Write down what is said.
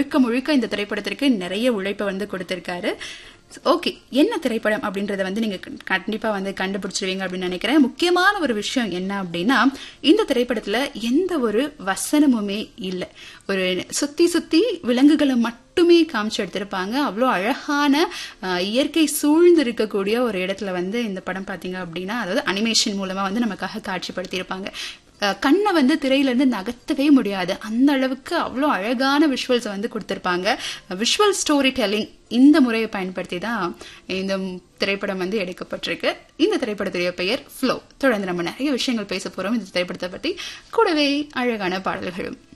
முழுக்க முழுக்க இந்த திரைப்படத்திற்கு நிறைய உழைப்பை வந்து கொடுத்திருக்காரு ஓகே என்ன திரைப்படம் அப்படின்றத வந்து நீங்க கண்டிப்பா வந்து கண்டுபிடிச்சிருவீங்க அப்படின்னு நினைக்கிறேன் முக்கியமான ஒரு விஷயம் என்ன அப்படின்னா இந்த திரைப்படத்துல எந்த ஒரு வசனமுமே இல்லை ஒரு சுத்தி சுத்தி விலங்குகளை மட்டுமே காமிச்சு எடுத்திருப்பாங்க அவ்வளோ அழகான அஹ், இயற்கை சூழ்ந்து இருக்கக்கூடிய ஒரு இடத்துல வந்து இந்த படம் பாத்தீங்க அப்படின்னா அதாவது அனிமேஷன் மூலமா வந்து நமக்காக காட்சிப்படுத்தியிருப்பாங்க அஹ், கண்ணை வந்து திரையிலேருந்து நகர்த்தவே முடியாது அந்த அளவுக்கு அவ்வளோ அழகான விஷுவல்ஸை வந்து கொடுத்துருப்பாங்க விஷுவல் ஸ்டோரி டெல்லிங் இந்த முறையை பயன்படுத்தி தான் இந்த திரைப்படம் வந்து எடுக்கப்பட்டிருக்கு இந்த திரைப்படத்துடைய பெயர் ஃப்ளோ தொடர்ந்து நம்ம நிறைய விஷயங்கள் பேச போறோம் இந்த திரைப்படத்தை பத்தி கூடவே அழகான பாடல்களும்